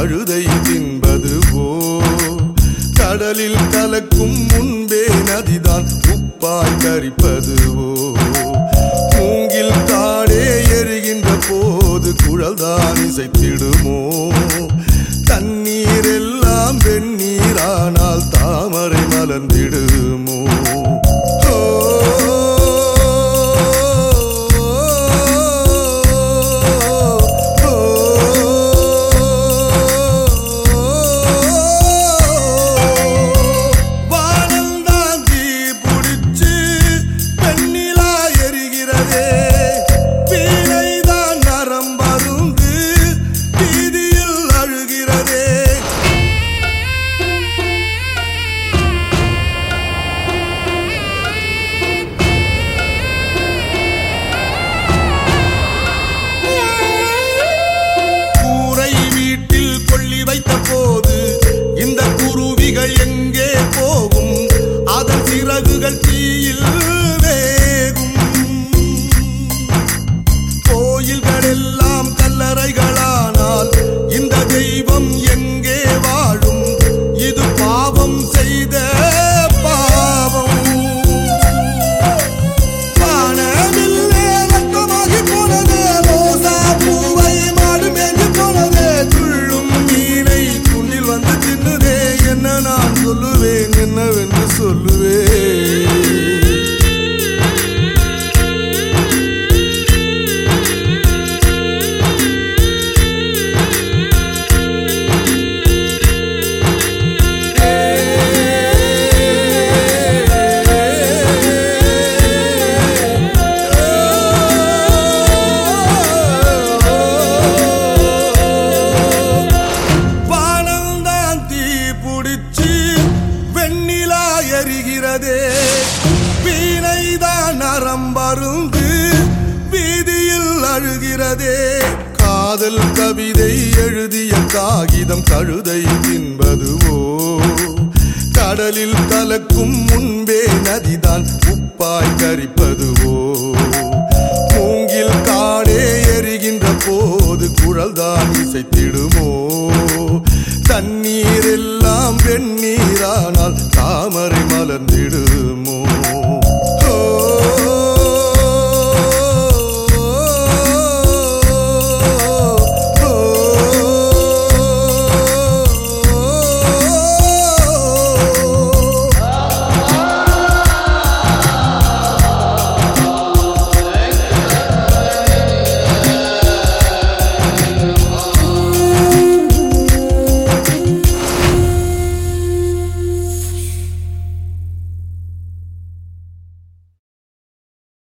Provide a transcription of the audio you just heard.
கழுதை தின்பதுவோ கடலில் கலக்கும் முன்பே நதிதான் உப்பாய் கரிப்பதுவோ மூங்கில் காடே எரிகின்ற போது குழல்தான் இசைத்திடுமோ தண்ணீர் எல்லாம் வெந்நீரானால் தாமரை மலர்ந்திடுமோ ஓ, ஓ, வானந்தான் தீ புடிச்சு பெண்ணிலா எரிகிறதே வீணைதான் நரம்பருந்து வீதியில் அழுகிறதே கூரை வீட்டில் கொள்ளி வைத்த போது இந்த குருவிகள் எங்கே போகும் அதன் சிறகுகள் தீயில் வேகும் கோயில்கள் எல்லாம் கல்லறைகளானால் இந்த தெய்வம் எங்கே வாழும் இது பாவம் செய்த பாவம் வானவில்லே ரத்தமாகி போனதே, ரோசா பூவை மாடு மேய்ஞ்சு போனதே, துள்ளும் மீனை துண்ணில் வந்து தின்னுதே, என்ன நான் சொல்லுவேன் என்னவென்று சொல்லுவேன் வானம்தான் தீ புடிச்சு வெண்ணிலா எரிகிறதே வீணைதான் நரம்பருந்து வீதியில் அழுகிறதே காதல் கவிதை எழுதிய காகிதம் கழுதை தின்பதுவோ கடலில் கலக்கும் முன்பே நதிதான் உப்பாய் கரிப்பதுவோ மூங்கில் காடே எரிகின்ற போது குழல்தான் இசைத்திடுமோ தண்ணீர்